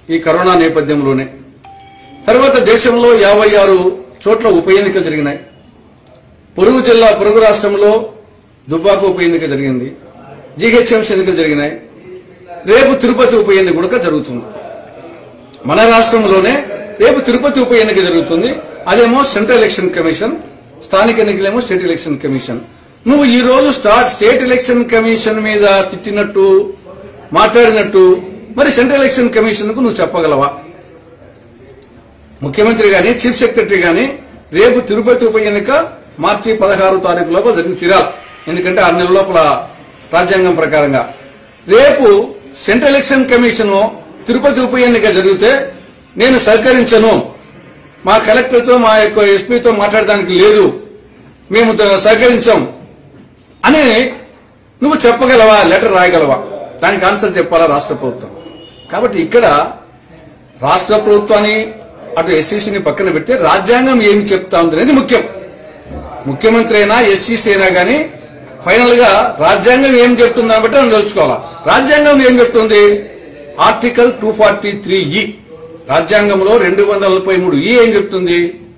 ఈ కరోనా నేపథ్యంలోనే తర్వాత దేశంలో యాభై ఆరు చోట్ల ఉప ఎన్నికలు జరిగినాయి పొరుగు జిల్లా పొరుగు రాష్ట్రంలో దుబ్బాక ఉప ఎన్నిక జరిగింది జీహెచ్ఎంసీ ఎన్నికలు జరిగినాయి రేపు తిరుపతి ఉప ఎన్నిక కూడా జరుగుతుంది మన రాష్ట్రంలోనే రేపు తిరుపతి ఉప ఎన్నిక జరుగుతుంది అదేమో సెంట్రల్ ఎలక్షన్ కమిషన్ స్థానిక ఎన్నికలేమో స్టేట్ ఎలక్షన్ కమిషన్ నువ్వు ఈ రోజు స్టార్ట్ స్టేట్ ఎలక్షన్ కమిషన్ మీద తిట్టినట్టు మాట్లాడినట్టు మరి సెంట్రల్ ఎలక్షన్ కమిషన్ కు నువ్వు చెప్పగలవా ముఖ్యమంత్రి గాని చీఫ్ సెక్రటరీ గాని రేపు తిరుపతి ఉప ఎన్నిక మార్చి పదహారు తారీఖు లోపల జరిగి తీరాలి ఎందుకంటే ఆరు నెలల లోపల రాజ్యాంగం ప్రకారంగా రేపు సెంట్రల్ ఎలక్షన్ కమిషన్ తిరుపతి ఉప ఎన్నిక జరిగితే నేను సహకరించను మా కలెక్టర్తో మా యొక్క ఎస్పీతో మాట్లాడడానికి లేదు మేము త- సహకరించాం అని నువ్వు చెప్పగలవా లెటర్ రాయగలవా దానికి ఆన్సర్ చెప్పాలా రాష్ట్ర ప్రభుత్వం కాబట్టి ఇక్కడ రాష్ట్ర ప్రభుత్వాన్ని అటు ఎస్సీసీని పక్కన పెడితే రాజ్యాంగం ఏమి చెప్తా ఉంది అనేది ముఖ్యం ముఖ్యమంత్రి అయినా ఎస్సీసీ అయినా కానీ ఫైనల్ గా రాజ్యాంగం ఏం చెప్తుందని బట్టి మనం తెలుసుకోవాలా రాజ్యాంగం ఏం చెప్తుంది ఆర్టికల్ టూ ఫార్టీ త్రీ ఈ రాజ్యాంగంలో రెండు వందల నలభై మూడు ఈ ఏం చెప్తుంది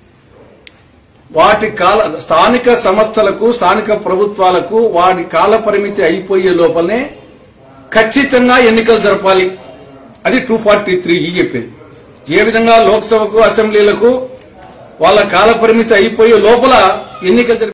వాటి కాల స్థానిక సంస్థలకు స్థానిక ప్రభుత్వాలకు వాటి కాల పరిమితి అయిపోయే లోపలనే ఖచ్చితంగా ఎన్నికలు జరపాలి అది టూ ఫార్టీ త్రీ ఈ చెప్పేది ఏ విధంగా లోక్సభకు అసెంబ్లీలకు వాళ్ళ కాల పరిమితి అయిపోయే లోపల ఎన్నికలు జరిపి